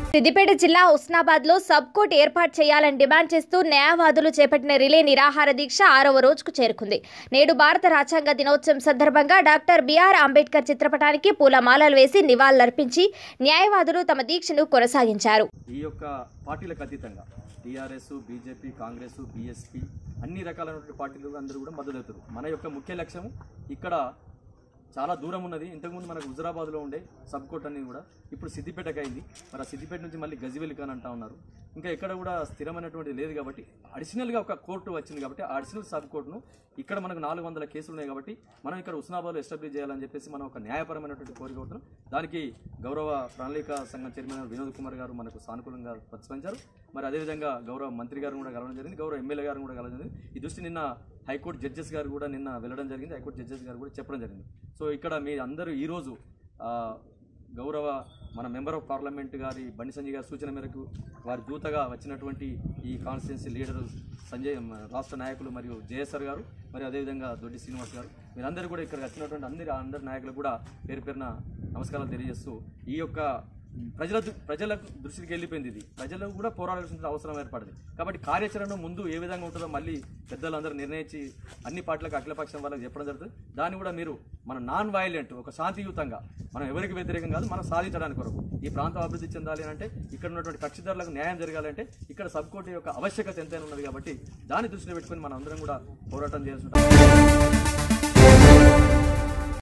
సిద్దిపేట జిల్లా హుస్నాబాద్ లో sub court ఏర్పాటు చేయాలని డిమాండ్ చేస్తూ న్యాయవాదులు చేపట్టిన రిలే నిరాహార దీక్ష ఆరవ రోజుకు చేరుకుంది నేడు భారత రాజ్యాంగ దినోత్సవం సందర్భంగా డాక్టర్ బిఆర్ అంబేద్కర్ చిత్రపటానికి పూలమాలలు వేసి నివాళులర్పించి న్యాయవాదులు తమ దీక్షను కొనసాగించారు ఈ యొక్క పార్టీలకు అతీతంగా టీఆర్ఎస్ బీజేపీ కాంగ్రెస్ బీఎస్పీ అన్ని రకాలైనటువంటి పార్టీలు అందరూ కూడా మద్దతు అవుతారు మన యొక్క ముఖ్య లక్ష్యం ఇక్కడ చాలా దూరం ఉన్నది ఇంతకుముందు మనకు హుజరాబాద్లో ఉండే సబ్ కోర్ట్ అనేది కూడా ఇప్పుడు సిద్దిపేటకు అయింది మరి ఆ సిద్దిపేట నుంచి మళ్ళీ గజివెలికి అని అంటా ఉన్నారు ఇంకా ఎక్కడ కూడా స్థిరమైనటువంటి లేదు కాబట్టి అడిషనల్గా ఒక కోర్టు వచ్చింది కాబట్టి ఆ అడిషనల్ సబ్ కోర్టును ఇక్కడ మనకు నాలుగు వందల కేసులు ఉన్నాయి కాబట్టి మనం ఇక్కడ హుస్నాబాద్లో ఎస్టాబ్లిష్ చేయాలని చెప్పేసి మనం ఒక న్యాయపరమైనటువంటి కోరిక కోరుతున్నాం దానికి గౌరవ ప్రణాళిక సంఘం చైర్మన్ వినోద్ కుమార్ గారు మనకు సానుకూలంగా ప్రతిస్పందించారు మరి అదేవిధంగా గౌరవ మంత్రి గారు కూడా కలవడం జరిగింది గౌరవ ఎమ్మెల్యే గారు కూడా కలవడం జరిగింది ఈ దృష్టి నిన్న హైకోర్టు జడ్జెస్ గారు కూడా నిన్న వెళ్ళడం జరిగింది హైకోర్టు జడ్జెస్ గారు కూడా చెప్పడం జరిగింది సో ఇక్కడ మీ అందరూ ఈరోజు ఆ, గౌరవ మన మెంబర్ ఆఫ్ పార్లమెంట్ గారి బండి సంజయ్ గారి సూచన మేరకు వారి దూతగా వచ్చినటువంటి ఈ కాన్స్టిట్యున్సీ లీడర్ సంజయ్ మ, రాష్ట్ర నాయకులు మరియు జేఎస్ఆర్ గారు మరియు అదేవిధంగా దొడ్డి శ్రీనివాస్ గారు మీరందరూ కూడా ఇక్కడ వచ్చినటువంటి అందరి అందరి నాయకులు కూడా పేరు పేరున నమస్కారాలు తెలియజేస్తూ ఈ యొక్క ప్రజల దు- ప్రజల దృష్టికి వెళ్ళిపోయింది ఇది ప్రజలు కూడా పోరాడాల్సిన అవసరం ఏర్పడింది కాబట్టి కార్యాచరణ ముందు ఏ విధంగా ఉంటుందో మళ్ళీ పెద్దలందరూ నిర్ణయించి అన్ని పార్టీలకు అఖిలపక్షం వాళ్ళకి చెప్పడం జరుగుతుంది దాన్ని కూడా మీరు మన నాన్ వైలెంట్ ఒక శాంతియుతంగా మనం ఎవరికి వ్యతిరేకం కాదు మనం సాధించడానికి కొరకు ఈ ప్రాంతం అభివృద్ధి చెందాలి అంటే ఇక్కడ ఉన్నటువంటి కక్షిదారులకు న్యాయం జరగాలంటే ఇక్కడ సబ్ కోర్టు యొక్క ఆవశ్యకత ఎంతైనా ఉన్నది కాబట్టి దాన్ని దృష్టిలో పెట్టుకొని మనం అందరం కూడా పోరాటం చేయాల్సి ఉంటుంది